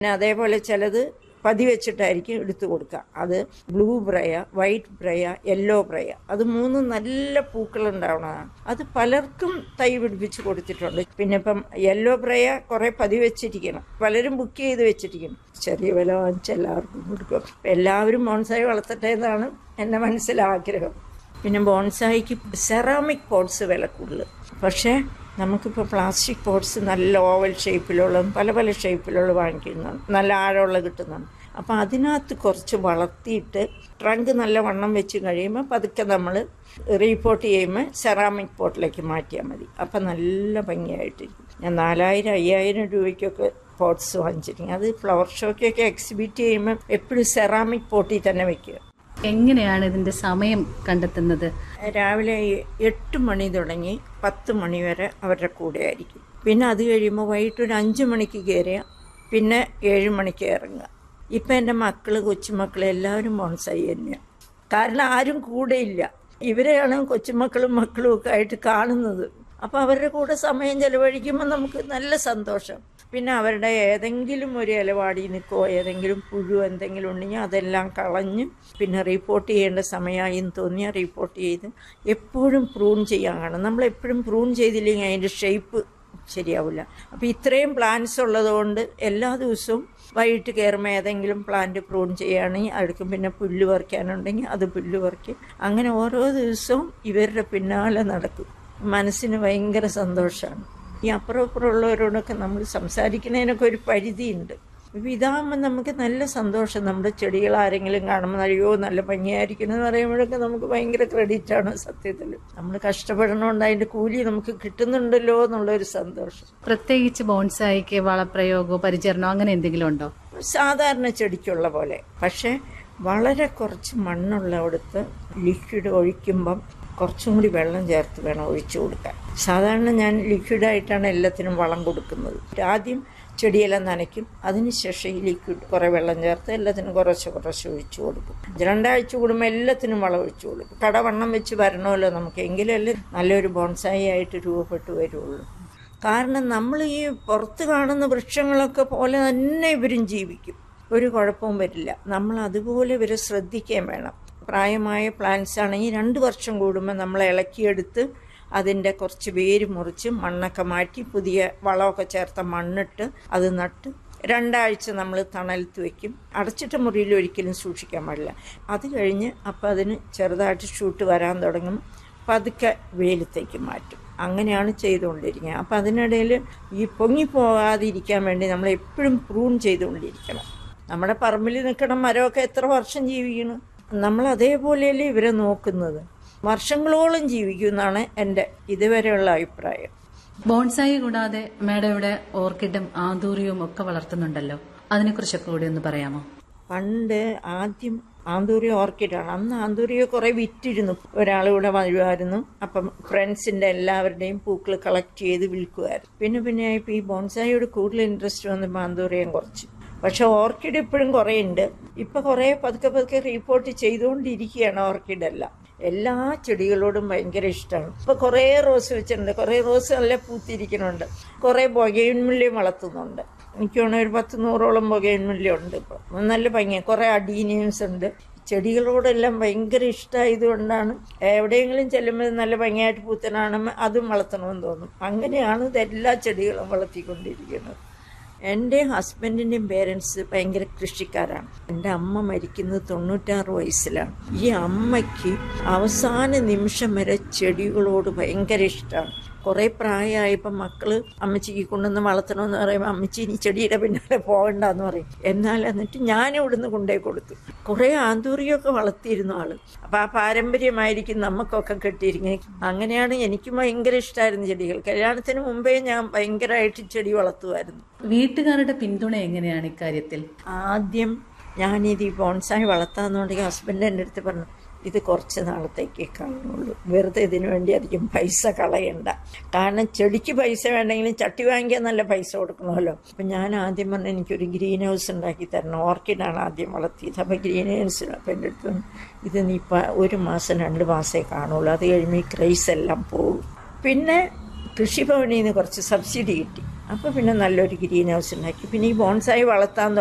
പിന്നെ അതേപോലെ ചിലത് പതി വെച്ചിട്ടായിരിക്കും എടുത്തു കൊടുക്കുക അത് ബ്ലൂ ബ്രയ വൈറ്റ് ബ്രയ യെല്ലോ ബ്രയ അത് മൂന്നും നല്ല പൂക്കൾ ഉണ്ടാവുന്നതാണ് അത് പലർക്കും തൈ പിടിപ്പിച്ച് കൊടുത്തിട്ടുണ്ട് പിന്നെ ഇപ്പം യെല്ലോ ബ്രയ കുറെ പതി വെച്ചിരിക്കണം പലരും ബുക്ക് ചെയ്ത് വെച്ചിരിക്കണം ചെറിയ വില വാങ്ങിച്ച് എല്ലാവർക്കും കൊടുക്കും എല്ലാവരും ബോൺസായി വളർത്തട്ടെ എന്നാണ് എൻ്റെ മനസ്സിലാഗ്രഹം പിന്നെ ബോൺസായിക്ക് സെറാമിക് പോട്ട്സ് വില കൂടുതൽ പക്ഷേ നമുക്കിപ്പോൾ പ്ലാസ്റ്റിക് പോട്ട്സ് നല്ല ഓവൽ ഷേപ്പിലുള്ളതും പല പല ഷേപ്പിലുള്ള വാങ്ങിക്കുന്നുണ്ട് നല്ല ആഴമുള്ള കിട്ടുന്നുണ്ട് അപ്പോൾ അതിനകത്ത് കുറച്ച് വളർത്തിയിട്ട് ട്രങ്ക് നല്ല വണ്ണം വെച്ച് കഴിയുമ്പോൾ പതുക്കെ നമ്മൾ റീപോർട്ട് ചെയ്യുമ്പോൾ സെറാമിക് പോട്ടിലേക്ക് മാറ്റിയാൽ മതി അപ്പം നല്ല ഭംഗിയായിട്ടിരിക്കും ഞാൻ നാലായിരം അയ്യായിരം രൂപയ്ക്കൊക്കെ പോട്ട്സ് വാങ്ങിച്ചിരിക്കും അത് ഫ്ലവർ ഷോക്കൊക്കെ എക്സിബിറ്റ് ചെയ്യുമ്പോൾ എപ്പോഴും സെറാമിക് പോട്ടിൽ തന്നെ വെക്കുക എങ്ങനെയാണ് ഇതിന്റെ സമയം കണ്ടെത്തുന്നത് രാവിലെ എട്ട് മണി തുടങ്ങി പത്ത് മണി വരെ അവരുടെ കൂടെ ആയിരിക്കും പിന്നെ അത് കഴിയുമ്പോൾ വൈകിട്ട് ഒരു അഞ്ച് മണിക്ക് കയറിയ പിന്നെ ഏഴ് മണിക്ക് ഇറങ്ങുക ഇപ്പം എൻ്റെ മക്കൾ കൊച്ചുമക്കൾ എല്ലാവരും ബോൺസായി തന്നെയാണ് കാരണം ആരും കൂടെ ഇല്ല ഇവരെയാണ് കൊച്ചുമക്കളും മക്കളും ഒക്കെ ആയിട്ട് കാണുന്നത് അപ്പോൾ അവരുടെ കൂടെ സമയം ചെലവഴിക്കുമ്പോൾ നമുക്ക് നല്ല സന്തോഷം പിന്നെ അവരുടെ ഏതെങ്കിലും ഒരു ഇലവാടി നിൽക്കോ ഏതെങ്കിലും പുഴു എന്തെങ്കിലും ഉണ്ടെങ്കിൽ അതെല്ലാം കളഞ്ഞ് പിന്നെ റിപ്പോർട്ട് ചെയ്യേണ്ട സമയമായി എന്ന് തോന്നിയാൽ റിപ്പോർട്ട് ചെയ്ത് എപ്പോഴും പ്രൂൺ ചെയ്യാൻ കാണും നമ്മൾ എപ്പോഴും പ്രൂൺ ചെയ്തില്ലെങ്കിൽ അതിൻ്റെ ഷേപ്പ് ശരിയാവില്ല അപ്പോൾ ഇത്രയും പ്ലാന്റ്സ് ഉള്ളതുകൊണ്ട് എല്ലാ ദിവസവും വൈകിട്ട് കയറുമ്പോൾ ഏതെങ്കിലും പ്ലാന്റ് പ്രൂൺ ചെയ്യുകയാണെങ്കിൽ അടുക്കും പിന്നെ പുല്ല് പറിക്കാനുണ്ടെങ്കിൽ അത് പുല്ല് പറിക്കും അങ്ങനെ ഓരോ ദിവസവും ഇവരുടെ പിന്നാലെ നടക്കും മനസ്സിന് ഭയങ്കര സന്തോഷമാണ് ഈ അപ്പുറം അപ്പുറം ഉള്ളവരോടൊക്കെ നമ്മൾ സംസാരിക്കുന്നതിനൊക്കെ ഒരു പരിധിയുണ്ട് ഇപ്പം ഇതാകുമ്പോൾ നമുക്ക് നല്ല സന്തോഷം നമ്മുടെ ചെടികൾ ആരെങ്കിലും കാണുമ്പോൾ അയ്യോ നല്ല ഭംഗിയായിരിക്കുന്നു എന്ന് പറയുമ്പോഴൊക്കെ നമുക്ക് ഭയങ്കര ക്രെഡിറ്റാണ് സത്യത്തിൽ നമ്മൾ കഷ്ടപ്പെടണോണ്ട് അതിൻ്റെ കൂലി നമുക്ക് കിട്ടുന്നുണ്ടല്ലോ എന്നുള്ളൊരു സന്തോഷം പ്രത്യേകിച്ച് ബോൺസായിക്ക് വളപ്രയോഗമോ പരിചരണമോ അങ്ങനെ എന്തെങ്കിലും ഉണ്ടോ സാധാരണ ചെടിക്കുള്ള പോലെ പക്ഷേ വളരെ കുറച്ച് മണ്ണുള്ളവിടുത്ത് ലിക്വിഡ് ഒഴിക്കുമ്പം കുറച്ചും കൂടി വെള്ളം ചേർത്ത് വേണം ഒഴിച്ചു കൊടുക്കാൻ സാധാരണ ഞാൻ ലിക്വിഡായിട്ടാണ് എല്ലാത്തിനും വളം കൊടുക്കുന്നത് ആദ്യം ചെടിയെല്ലാം നനയ്ക്കും അതിനുശേഷം ഈ ലിക്വിഡ് കുറേ വെള്ളം ചേർത്ത് എല്ലാത്തിനും കുറച്ച് കുറച്ച് ഒഴിച്ചു കൊടുക്കും രണ്ടാഴ്ച കൂടുമ്പോൾ എല്ലാത്തിനും വളം ഒഴിച്ചു കൊടുക്കും കടവണ്ണം വെച്ച് വരണമല്ലോ നമുക്ക് എങ്കിലല്ലേ നല്ലൊരു ബോൺസായി ആയിട്ട് രൂപപ്പെട്ടു വരുള്ളൂ കാരണം നമ്മൾ ഈ പുറത്ത് കാണുന്ന വൃക്ഷങ്ങളൊക്കെ പോലെ തന്നെ ഇവരും ജീവിക്കും ഒരു കുഴപ്പവും വരില്ല നമ്മൾ അതുപോലെ ഇവരെ ശ്രദ്ധിക്കുകയും വേണം പ്രായമായ പ്ലാന്റ്സ് ആണെങ്കിൽ രണ്ട് വർഷം കൂടുമ്പോൾ നമ്മൾ ഇളക്കിയെടുത്ത് അതിൻ്റെ കുറച്ച് വേര് മുറിച്ച് മണ്ണൊക്കെ മാറ്റി പുതിയ വളമൊക്കെ ചേർത്ത മണ്ണിട്ട് അത് നട്ട് രണ്ടാഴ്ച നമ്മൾ തണലത്ത് വയ്ക്കും അടച്ചിട്ട മുറിയിൽ ഒരിക്കലും സൂക്ഷിക്കാൻ പാടില്ല അത് കഴിഞ്ഞ് അപ്പോൾ അതിന് ചെറുതായിട്ട് ഷൂട്ട് വരാൻ തുടങ്ങും പതുക്കെ വെയിലത്തേക്ക് മാറ്റും അങ്ങനെയാണ് ചെയ്തുകൊണ്ടിരിക്കുന്നത് അപ്പം അതിനിടയിൽ ഈ പൊങ്ങിപ്പോകാതിരിക്കാൻ വേണ്ടി നമ്മൾ എപ്പോഴും പ്രൂൺ ചെയ്തുകൊണ്ടിരിക്കണം നമ്മുടെ പറമ്പിൽ നിൽക്കണ മരമൊക്കെ എത്ര വർഷം ജീവിക്കണം നമ്മൾ അതേപോലെയല്ലേ ഇവരെ നോക്കുന്നത് വർഷങ്ങളോളം ജീവിക്കും എന്നാണ് എൻ്റെ ഇതുവരെയുള്ള അഭിപ്രായം ബോൺസായി കൂടാതെ മേഡം ഇവിടെ ഓർക്കിഡും ആന്തൂറിയവും ഒക്കെ വളർത്തുന്നുണ്ടല്ലോ അതിനെക്കുറിച്ചൊക്കെ കൂടി ഒന്ന് പറയാമോ പണ്ട് ആദ്യം ആന്തൂരിയ ഓർക്കിഡാണ് അന്ന് ആന്തൂരിയ കുറെ വിറ്റിരുന്നു ഒരാളിവിടെ വരുമായിരുന്നു അപ്പം ഫ്രണ്ട്സിന്റെ എല്ലാവരുടെയും പൂക്കൾ കളക്ട് ചെയ്ത് വിൽക്കുമായിരുന്നു പിന്നെ പിന്നെ ഇപ്പം ഈ ബോൺസായിയോട് കൂടുതൽ ഇൻട്രസ്റ്റ് വന്നപ്പോൾ ആന്തൂറിയം കുറച്ച് പക്ഷെ ഓർക്കിഡ് ഇപ്പോഴും കുറേ ഉണ്ട് ഇപ്പൊ കുറേ പതുക്കെ പതുക്കെ റീപ്പോർട്ട് ചെയ്തുകൊണ്ടിരിക്കുകയാണ് ഓർക്കിഡ് എല്ലാം എല്ലാ ചെടികളോടും ഭയങ്കര ഇഷ്ടമാണ് ഇപ്പൊ കുറേ റോസ് വെച്ചിട്ടുണ്ട് കുറേ റോസ് നല്ല പൂത്തിരിക്കുന്നുണ്ട് കുറേ ബൊഗൈൻമുല്ലയും വളർത്തുന്നുണ്ട് എനിക്ക് തോന്നുന്നു ഒരു പത്ത് നൂറോളം ബൊഗൈൻമുല്ല ഉണ്ട് ഇപ്പോൾ നല്ല ഭംഗിയാണ് കുറേ അഡീനിയംസ് ഉണ്ട് ചെടികളോടെല്ലാം ഭയങ്കര ഇഷ്ടമായതുകൊണ്ടാണ് എവിടെയെങ്കിലും ചെല്ലുമ്പോൾ നല്ല ഭംഗിയായിട്ട് പൂത്തനാണെന്ന് അതും വളർത്തണമെന്ന് തോന്നും അങ്ങനെയാണ് ഇതെല്ലാ ചെടികളും വളർത്തിക്കൊണ്ടിരിക്കുന്നത് എൻ്റെ ഹസ്ബൻഡിൻ്റെയും പേരൻസ് ഭയങ്കര കൃഷിക്കാരാണ് എൻ്റെ അമ്മ മരിക്കുന്നത് തൊണ്ണൂറ്റാറ് വയസ്സിലാണ് ഈ അമ്മയ്ക്ക് അവസാന നിമിഷം വരെ ചെടികളോട് ഭയങ്കര ഇഷ്ടമാണ് കുറേ പ്രായമായപ്പോൾ മക്കള് അമ്മച്ചിക്ക് കൊണ്ടുവന്ന് വളർത്തണമെന്ന് പറയുമ്പോൾ അമ്മച്ചി ഇനി ചെടിയുടെ പിന്നാലെ പോകണ്ടെന്ന് പറയും എന്നാൽ എന്നിട്ട് ഞാൻ ഇവിടുന്ന് കൊണ്ടുപോയി കൊടുത്തു കുറേ ആന്തൂറിയൊക്കെ വളർത്തിയിരുന്നു ആള് അപ്പം ആ പാരമ്പര്യമായിരിക്കും നമുക്കൊക്കെ കിട്ടിയിരിക്കുന്നത് അങ്ങനെയാണ് എനിക്ക് ഭയങ്കര ഇഷ്ടമായിരുന്നു ചെടികൾ കല്യാണത്തിന് മുമ്പേ ഞാൻ ഭയങ്കരമായിട്ട് ചെടി വളർത്തുമായിരുന്നു വീട്ടുകാരുടെ പിന്തുണ എങ്ങനെയാണ് ഇക്കാര്യത്തിൽ ആദ്യം ഞാനിത് ഈ ബോൺസായി വളർത്താന്നുണ്ടെങ്കിൽ ഹസ്ബൻഡ് എൻ്റെ അടുത്ത് പറഞ്ഞു ഇത് കുറച്ച് നാളത്തേക്ക് കാണുള്ളൂ വെറുതെ ഇതിനു വേണ്ടി അധികം പൈസ കളയണ്ട കാരണം ചെടിക്ക് പൈസ വേണ്ടെങ്കിലും ചട്ടി വാങ്ങിക്കാൻ നല്ല പൈസ കൊടുക്കണമല്ലോ അപ്പം ഞാൻ ആദ്യം പറഞ്ഞു എനിക്കൊരു ഗ്രീൻ ഹൗസ് ഉണ്ടാക്കി തരണം ഓർക്കിഡാണ് ആദ്യം വളർത്തിയത് അപ്പോൾ ഗ്രീൻ ഹൗസ് അപ്പം എൻ്റെ അടുത്ത് പറഞ്ഞു, ഇത് നീ ഇപ്പം ഒരു മാസം രണ്ട് മാസമേ കാണുള്ളൂ അത് കഴിയുമ്പോൾ ഈ ക്രൈസ് എല്ലാം പോകും പിന്നെ കൃഷിഭവനിൽ നിന്ന് കുറച്ച് സബ്സിഡി കിട്ടി അപ്പോൾ പിന്നെ നല്ലൊരു ഗ്രീൻ ഹൗസ് ഉണ്ടാക്കി പിന്നെ ഈ ബോൺസായി വളർത്താൻ